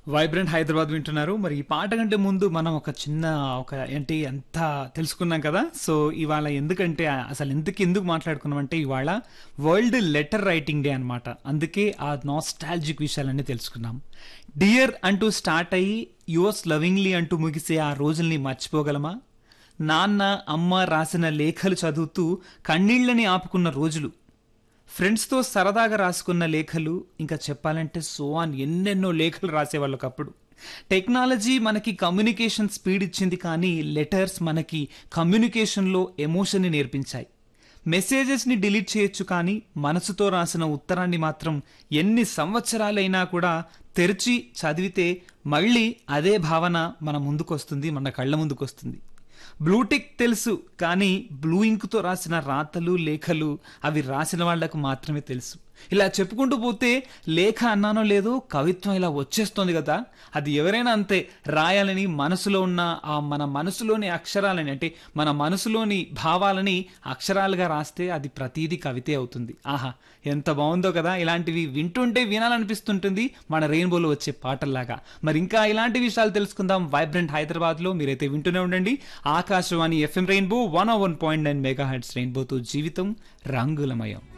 vibrant Hyderabad వింటున్నారు మరి ఈ పాట కంటే ముందు మనం ఒక చిన్న ఒక ఏంటి ఎంత తెలుసుకున్నాం కదా సో ఇవాళ ఎందుకంటే అసలు ఎందుకు ఎందుకు మాట్లాడుకున్నాం అంటే ఇవాళ వరల్డ్ లెటర్ రైటింగ్ డే అన్నమాట అందుకే ఆ నాస్టాలజిక్ విషయాలన్నీ తెలుసుకున్నాం డియర్ అంటూ స్టార్ట్ అయ్యి యువర్స్ లవింగ్లీ అంటూ ముగిసే ఆ రోజుల్ని మర్చిపోగలమా నాన్న అమ్మ రాసిన లేఖలు చదువుతూ కన్నీళ్ళని ఆపుకున్న రోజులు ఫ్రెండ్స్తో సరదాగా రాసుకున్న లేఖలు ఇంకా చెప్పాలంటే సో ఆన్ ఎన్నెన్నో లేఖలు రాసేవాళ్ళు ఒకప్పుడు టెక్నాలజీ మనకి కమ్యూనికేషన్ స్పీడ్ ఇచ్చింది కానీ లెటర్స్ మనకి కమ్యూనికేషన్లో ఎమోషన్ని నేర్పించాయి మెసేజెస్ని డిలీట్ చేయొచ్చు కానీ మనసుతో రాసిన ఉత్తరాన్ని మాత్రం ఎన్ని సంవత్సరాలైనా కూడా తెరిచి చదివితే మళ్ళీ అదే భావన మన ముందుకొస్తుంది మన కళ్ళ ముందుకొస్తుంది బ్లూటిక్ తెలుసు కానీ బ్లూ ఇంక్తో రాసిన రాతలు లేఖలు అవి రాసిన వాళ్లకు మాత్రమే తెలుసు ఇలా చెప్పుకుంటూ పోతే లేఖ అన్నానో లేదో కవిత్వం ఇలా వచ్చేస్తుంది కదా అది ఎవరైనా అంతే రాయాలని మనసులో ఉన్న ఆ మన మనసులోని అక్షరాలని అంటే మన మనసులోని భావాలని అక్షరాలుగా రాస్తే అది ప్రతీది కవితే అవుతుంది ఆహా ఎంత బాగుందో కదా ఇలాంటివి వింటుంటే వినాలనిపిస్తుంటుంది మన రెయిన్బోలో వచ్చే పాటల్లాగా మరి ఇంకా ఇలాంటి విషయాలు తెలుసుకుందాం వైబ్రెంట్ హైదరాబాద్లో మీరైతే వింటూనే ఉండండి Akashvani FM rainbow one one point nine megahertz రెయిన్బోతో జీవితం రంగులమయం